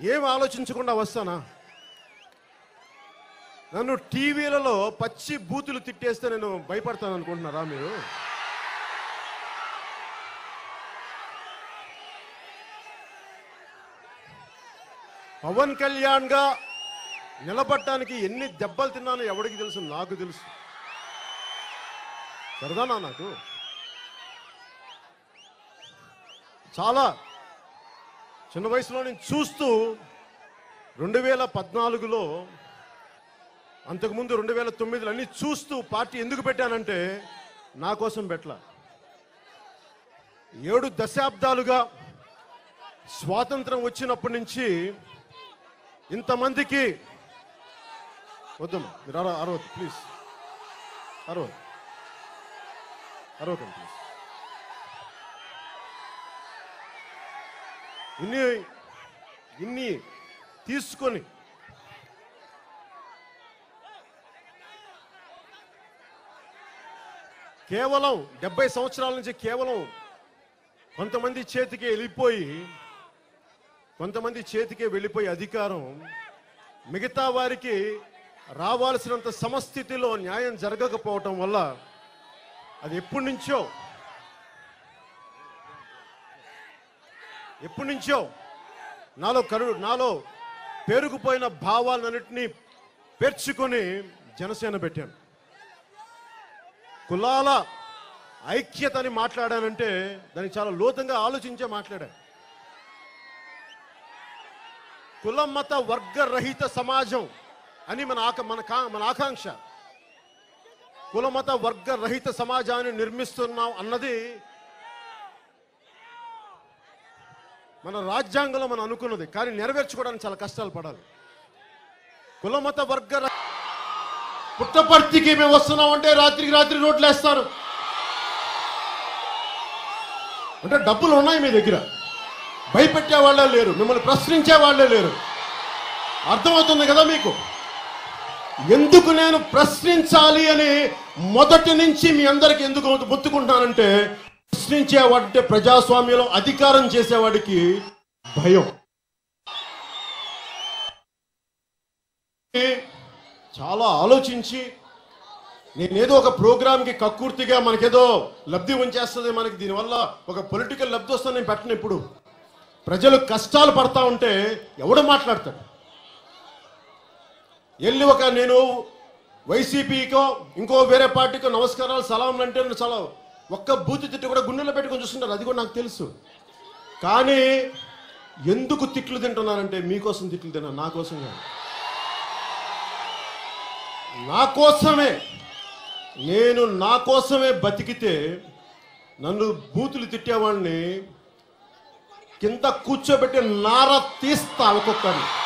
ఏం ఆలోచించకుండా వస్తానా నన్ను టీవీలలో పచ్చి బూతులు తిట్టేస్తే నేను భయపడతాను అనుకుంటున్నారా మీరు పవన్ కళ్యాణ్ గా నిలబడటానికి ఎన్ని దెబ్బలు తిన్నానో ఎవడికి తెలుసు నాకు తెలుసు సరదానా నాకు చాలా చిన్న వయసులో నేను చూస్తూ రెండు వేల పద్నాలుగులో అంతకుముందు రెండు వేల తొమ్మిదిలో అన్ని చూస్తూ పార్టీ ఎందుకు పెట్టానంటే నా కోసం పెట్టల ఏడు దశాబ్దాలుగా స్వాతంత్రం వచ్చినప్పటి నుంచి ఇంతమందికి వద్దమ్మా మీరు అరవ అరవద్దు ప్లీజ్ అరవద్దు అరవకండి ప్లీజ్ ఇన్ని ఇన్ని తీసుకొని కేవలం డెబ్బై సంవత్సరాల నుంచి కేవలం కొంతమంది చేతికి వెళ్ళిపోయి కొంతమంది చేతికే వెళ్ళిపోయి అధికారం మిగతా వారికి రావాల్సినంత సమస్థితిలో న్యాయం జరగకపోవటం వల్ల అది ఎప్పటి నుంచో ఎప్పటి నుంచో నాలో కరు నాలో పేరుకుపోయిన భావాలన్నింటినీ పేర్చుకొని జనసేన పెట్టాను కులాల ఐక్యత అని మాట్లాడానంటే దానికి చాలా లోతంగా ఆలోచించే మాట్లాడాను కులం మత వర్గ రహిత సమాజం అని మన ఆక మన కా మన ఆకాంక్ష కులమత వర్గ రహిత సమాజాన్ని నిర్మిస్తున్నాం అన్నది మన రాజ్యాంగంలో మనం అనుకున్నది కానీ నెరవేర్చుకోవడానికి చాలా కష్టాలు పడాలి కులమత వర్గ ర- పుట్టపర్తికి మేము వస్తున్నామంటే రాత్రికి రాత్రి రోడ్లు వేస్తారు అంటే డబ్బులు ఉన్నాయి మీ దగ్గర భయపెట్టే వాళ్ళే లేరు మిమ్మల్ని ప్రశ్నించే వాళ్ళే లేరు అర్థమవుతుంది కదా మీకు ఎందుకు నేను ప్రశ్నించాలి అని మొదటి నుంచి మీ అందరికి ఎందుకు మొత్తుకుంటానంటే ప్రశ్నించేవాడంటే ప్రజాస్వామ్యంలో అధికారం చేసేవాడికి భయం చాలా ఆలోచించి నేనేదో ఒక ప్రోగ్రామ్కి కక్కుర్తిగా మనకేదో లబ్ధి ఉంచేస్తుంది మనకి దీనివల్ల ఒక పొలిటికల్ లబ్ధి వస్తుంది నేను పెట్టను ఇప్పుడు ప్రజలు కష్టాలు పడతా ఉంటే ఎవడు మాట్లాడతాడు వెళ్ళి ఒక నేను వైసీపీకో ఇంకో వేరే పార్టీకో నమస్కారాలు సలాం అంటే నేను చాలా ఒక్క బూతి తిట్టు కూడా గుండెలో పెట్టుకొని చూస్తుంటారు అది కూడా నాకు తెలుసు కానీ ఎందుకు తిట్లు తింటున్నానంటే మీకోసం తిట్లు తిన్నా నా కోసం కాదు నా కోసమే నేను నా కోసమే బతికితే నన్ను బూతులు తిట్టేవాడిని కింద కూర్చోబెట్టి నార తీస్తా ఒక్కొక్కరిని